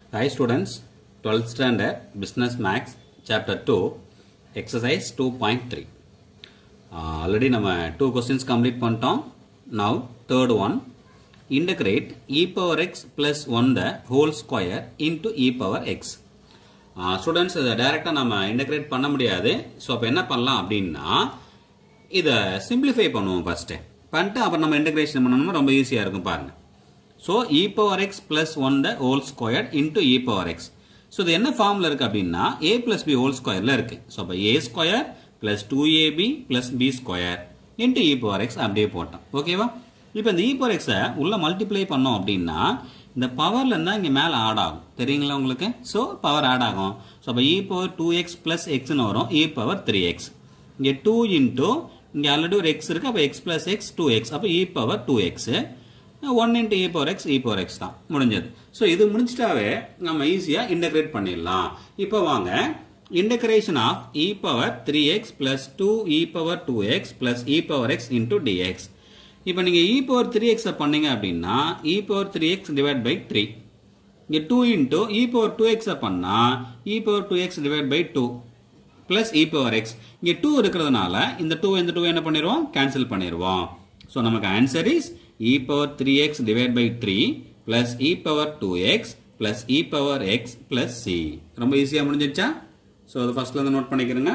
Hi students, 12th standard Business Max Chapter 2 Exercise 2.3 already நம்ம two questions complete பண்ணிட்டோம் now third one integrate e power x plus one the whole square into e power x students இதை டைரெக்டாக நம்ம integrate பண்ண முடியாது so அப்போ என்ன பண்ணலாம் அப்படின்னா இதை சிம்பிளிஃபை பண்ணுவோம் ஃபஸ்ட்டு பண்ணிட்டு அப்புறம் நம்ம இன்டகிரேஷன் பண்ணணும்னா ரொம்ப ஈஸியாக இருக்கும் பாருங்கள் so e power x plus one the whole square into e power x so இது என்ன ஃபார்மில் இருக்குது அப்படின்னா ஏ பிளஸ் பி ஹோல் ஸ்கொயரில் இருக்குது ஸோ அப்போ a square plus two ab plus b square into e power x அப்படியே போட்டோம் ஓகேவா இப்போ இந்த இ பவர் எக்ஸை உள்ள மல்டிப்ளை பண்ணோம் அப்படின்னா இந்த பவர்ல இருந்தால் இங்கே மேலே ஆட் ஆகும் தெரியுங்களா உங்களுக்கு ஸோ பவர் ஆட் ஆகும் ஸோ அப்போ e power two x plus எக்ஸ்னு வரும் இ பவர் த்ரீ எக்ஸ் இங்கே டூ இன்ட்டு இங்கே ஆல்ரெடி ஒரு எக்ஸ் இருக்குது அப்போ x plus x two x அப்போ e power two x one into e power x e power x தான் முடிஞ்சது ஸோ இது முடிச்சிட்டாவே நம்ம ஈஸியாக இன்டகிரேட் பண்ணிடலாம் இப்போ வாங்க integration of e power 3x plus 2 e power 2x plus e power x into dx இப்போ நீங்கள் e power 3x பண்ணீங்க அப்படின்னா e power 3x divide by 3 இங்கே 2 into e power 2x பண்ணா e power 2x divide by 2 plus e power x இங்கே 2 இருக்கிறதுனால இந்த 2 இந்த 2 என்ன பண்ணிடுவோம் கேன்சல் பண்ணிடுவோம் ஸோ நமக்கு answer is e power 3x divide by 3 plus e power 2x plus e power x plus c ரொம்ப ஈஸியாக முடிஞ்சிருச்சா ஸோ அது ஃபஸ்ட்லேருந்து நோட் பண்ணிக்கிறேங்க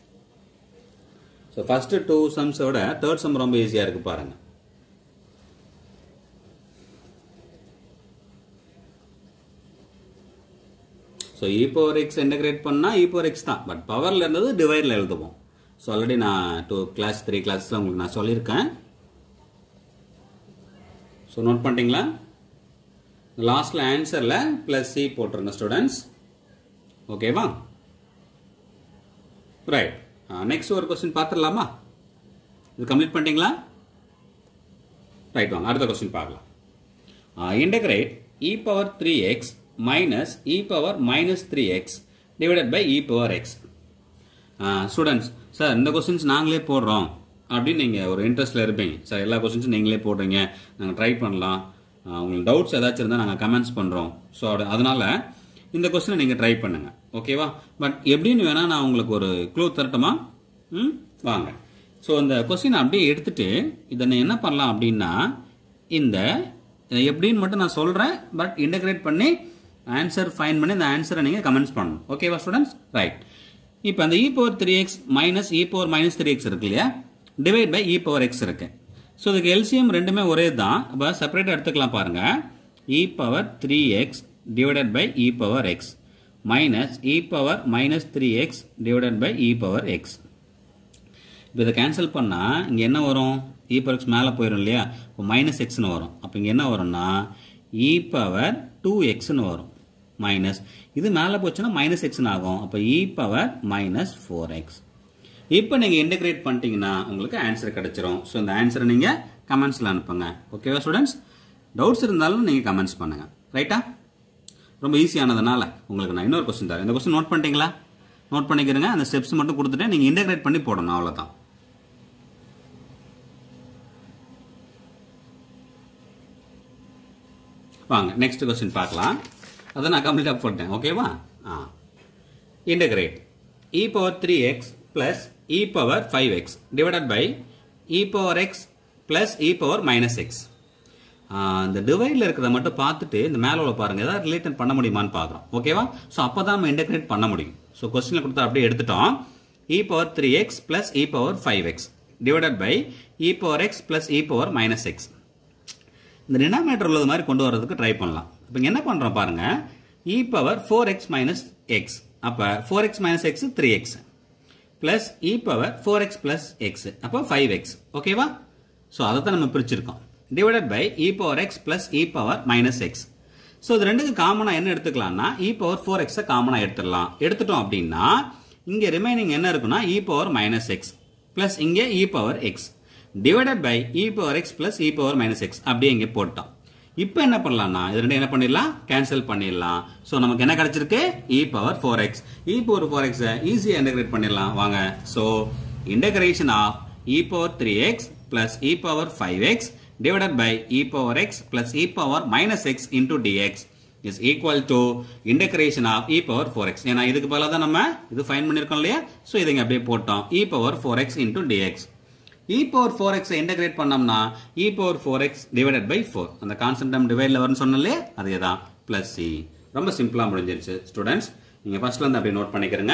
ஸோ ஃபஸ்ட்டு டூ சம்ஸோட தேர்ட் சம் ரொம்ப ஈஸியாக இருக்குது பாருங்கள் so e power x integrate பண்ணால் இ பவர் எக்ஸ் தான் பட் பவரில் இருந்தது டிவைடில் எழுதுவோம் ஸோ ஆல்ரெடி நான் டூ கிளாஸ் த்ரீ கிளாஸில் உங்களுக்கு நான் சொல்லியிருக்கேன் ஸோ நோட் பண்ணிட்டீங்களா லாஸ்ட்டில் ஆன்சரில் ப்ளஸ் சி போட்டுருங்க ஸ்டூடெண்ட்ஸ் ஓகேவா ரைட் நெக்ஸ்ட் ஒரு கொஸ்டின் பார்த்துடலாமா இது கம்ப்ளீட் பண்ணிட்டீங்களா ரைட் வாங்க அடுத்த கொஸ்டின் பார்க்கலாம் integrate e power three x minus e power minus three x divided by e power x students sir இந்த கொஸ்டின்ஸ் நாங்களே போடுறோம் அப்படின்னு நீங்கள் ஒரு இன்ட்ரெஸ்ட்டில் இருப்பீங்க சார் எல்லா கொஸ்டின்ஸும் நீங்களே போடுறீங்க நாங்கள் ட்ரை பண்ணலாம் உங்களுக்கு டவுட்ஸ் ஏதாச்சும் இருந்தால் நாங்கள் கமெண்ட்ஸ் பண்ணுறோம் ஸோ அதனால் இந்த கொஸ்டினை நீங்கள் ட்ரை பண்ணுங்கள் ஓகேவா பட் எப்படின்னு வேணால் நான் உங்களுக்கு ஒரு க்ளூ தரட்டுமா ம் வாங்க ஸோ இந்த கொஸ்டினை அப்படியே எடுத்துட்டு இதை என்ன பண்ணலாம் அப்படின்னா இந்த எப்படின்னு மட்டும் நான் சொல்கிறேன் பட் இன்டகிரேட் பண்ணி ஆன்சர் ஃபைன் பண்ணி இந்த ஆன்சரை நீங்கள் கமெண்ட்ஸ் பண்ணணும் ஓகேவா ஸ்டூடெண்ட்ஸ் ரைட் இப்போ அந்த e power three x minus e power minus three x இருக்கு இல்லையா divide by e power x இருக்கு ஸோ இதுக்கு எல்சிஎம் ரெண்டுமே ஒரே தான் இப்போ செப்பரேட்டாக எடுத்துக்கலாம் பாருங்கள் e power three x divided by e power x minus e power minus 3x divided by e power x இப்போ இதை கேன்சல் பண்ணால் இங்கே என்ன வரும் இ பவர் எக்ஸ் மேலே போயிடும் இல்லையா இப்போ மைனஸ் எக்ஸ்னு வரும் அப்போ இங்கே என்ன வரும்னா இ பவர் டூ எக்ஸ்னு வரும் மைனஸ் இது மேலே போச்சுன்னா மைனஸ் எக்ஸ்னு ஆகும் அப்போ e power minus four x இப்போ நீங்கள் இன்டகிரேட் பண்ணிட்டீங்கன்னா உங்களுக்கு ஆன்சர் கிடைச்சிரும் ஸோ இந்த ஆன்சரை நீங்கள் கமெண்ட்ஸில் அனுப்புங்க ஓகேவா ஸ்டூடெண்ட்ஸ் டவுட்ஸ் இருந்தாலும் நீங்கள் கமெண்ட்ஸ் பண்ணுங்கள் ரைட்டா ரொம்ப ஈஸியானதுனால உங்களுக்கு நான் இன்னொரு கொஸ்டின் தரேன் இந்த கொஸ்டின் நோட் பண்ணிட்டீங்களா நோட் பண்ணிக்கிறேங்க அந்த ஸ்டெப்ஸ் மட்டும் கொடுத்துட்டு நீங்கள் இன்டகிரேட் பண்ணி போடணும் அவ்வளோதான் வாங்க நெக்ஸ்ட் கொஸ்டின் பார்க்கலாம் அதை நான் கம்ப்ளீட்டாக போட்டேன் ஓகேவா ஆ integrate e power three x plus e power five x divided by e power x plus e power minus x இந்த டிவைடில் இருக்கிறத மட்டும் பார்த்துட்டு இந்த மேலே உள்ள பாருங்கள் ஏதாவது ரிலேட்டட் பண்ண முடியுமான்னு பார்க்குறோம் ஓகேவா ஸோ அப்போ தான் நம்ம இன்டெகிரேட் பண்ண முடியும் ஸோ கொஸ்டினில் கொடுத்தா அப்படியே எடுத்துட்டோம் e power three x plus e power five x divided by e power x plus e power minus x இந்த டினாமினேட்டர் உள்ளது மாதிரி கொண்டு வரதுக்கு ட்ரை பண்ணலாம் இப்போ என்ன பண்ணுறோம் பாருங்கள் e power four x minus x அப்போ four x minus x three x plus e power four x plus x அப்போ ஃபைவ் எக்ஸ் ஓகேவா ஸோ அதை தான் நம்ம பிரிச்சிருக்கோம் divided by e power x plus e power minus x so இது ரெண்டுக்கு காமனாக என்ன எடுத்துக்கலாம்னா இ பவர் ஃபோர் எக்ஸை காமனாக எடுத்துடலாம் எடுத்துட்டோம் அப்படின்னா இங்கே ரிமைனிங் என்ன இருக்குன்னா e power minus x plus இங்கே e power x divided by e power x plus e power minus x அப்படியே இங்கே போட்டோம் இப்போ என்ன பண்ணலாம்னா இது ரெண்டு என்ன பண்ணிடலாம் கேன்சல் பண்ணிடலாம் ஸோ நமக்கு என்ன கிடைச்சிருக்கு e power four x e power four எக்ஸை ஈஸியாக இன்டகிரேட் பண்ணிடலாம் வாங்க so integration of e power three x plus e power five x divided by e power x plus e power minus x into dx is equal to integration of e power four x ஏன்னா இதுக்கு பதிலாக தான் நம்ம இது fine பண்ணியிருக்கோம் இல்லையா so இதை இங்க அப்படியே போட்டோம் e power four x into dx e power four x integrate பண்ணோம்னா e power four x divided by four அந்த கான்செப்ட் நம்ம டிவைடில் வரும்னு சொன்னோம் இல்லையா அதே தான் பிளஸ் சி ரொம்ப சிம்பிளாக முடிஞ்சிருச்சு ஸ்டூடெண்ட்ஸ் நீங்கள் ஃபர்ஸ்ட்ல இருந்து அப்படியே நோட் பண்ணிக்கிறங்க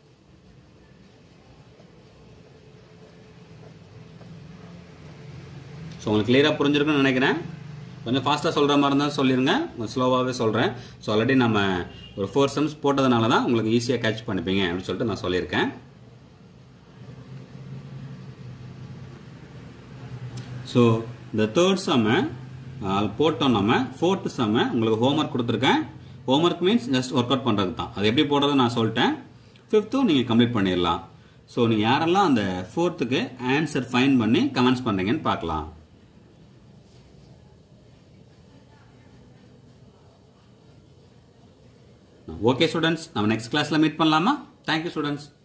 ஸோ உங்களுக்கு கிளியராக புரிஞ்சிருக்குன்னு நினைக்கிறேன் கொஞ்சம் ஃபாஸ்ட்டாக சொல்கிற மாதிரி இருந்தால் சொல்லிடுங்க கொஞ்சம் ஸ்லோவாகவே சொல்கிறேன் ஸோ ஆல்ரெடி நம்ம ஒரு ஃபோர் செம்ஸ் போட்டதுனால தான் உங்களுக்கு ஈஸியாக கேட்ச் பண்ணிப்பீங்க அப்படின்னு சொல்லிட்டு நான் சொல்லியிருக்கேன் ஸோ இந்த தேர்ட் செம்ம போட்டோம் நம்ம ஃபோர்த்து செம்ம உங்களுக்கு ஹோம்ஒர்க் கொடுத்துருக்கேன் homework means just work out பண்ணுறது தான் அது எப்படி போடுறது நான் சொல்லிட்டேன் ஃபிஃப்த்தும் நீங்கள் கம்ப்ளீட் பண்ணிடலாம் ஸோ நீங்கள் யாரெல்லாம் அந்த ஃபோர்த்துக்கு ஆன்சர் ஃபைன் பண்ணி கமெண்ட்ஸ் பண்ணுறீங்கன்னு பார்க்கலாம் ஓகே ஸ்டூடெண்ட்ஸ் நம்ம நெக்ஸ்ட் கிளாஸில் மீட் பண்ணலாமா தேங்க்யூ ஸ்டூடெண்ட்ஸ்